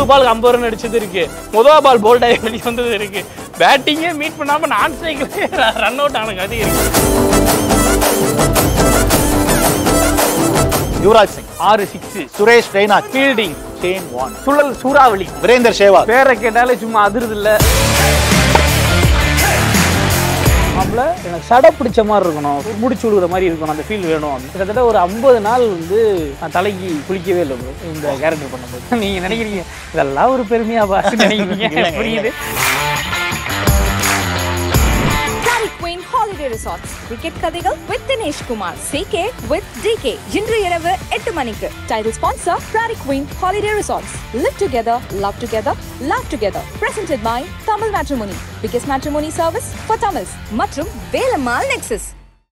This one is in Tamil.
ஐம்பது பால் ஐம்பது ரன் அடிச்சது இருக்கு முதல் பால் போல்டாகி வெளியே வந்தது இருக்கு பேட்டிங்கே மீட் பண்ணாம நான் ஸ்ட்ரைக்ல ரன் அவுட் ஆன கதை இருக்கு யுவராஜ் சிங் ஆறு six Suresh Raina fielding Shane Warne சுழல் சூறாவளி வீரேந்தர் சேவாக் பேரை கேட்டாலே சும்மா அதிருது இல்ல மாப்பிள்ள எனக்கு சடை பிடிச்ச மாதிரி இருக்கணும் முடிச்சு விடுற மாதிரி இருக்கணும் அந்த ஃபீல் வேணும் கிட்டத்தட்ட ஒரு ஐம்பது நாள் வந்து நான் தலைக்கு குளிக்கவே இல்லை bro, இந்த கேரக்டர் பண்ணும்போது நீங்க நினைக்கிறீங்க இதெல்லாம் ஒரு பெருமையா பாஸ் நினைக்கிறீங்க புரியுது Prairie Queen Holiday Resorts. Cricket கதைகள் with Dinesh Kumar. CK with DK. இன்று இரவு எட்டு மணிக்கு. Title sponsor Prairie Queen Holiday Resorts. Live together, love together, laugh together. Presented by Tamil Matrimony. Biggest matrimony service for Tamils. மற்றும் வேலம்மாள் Nexus.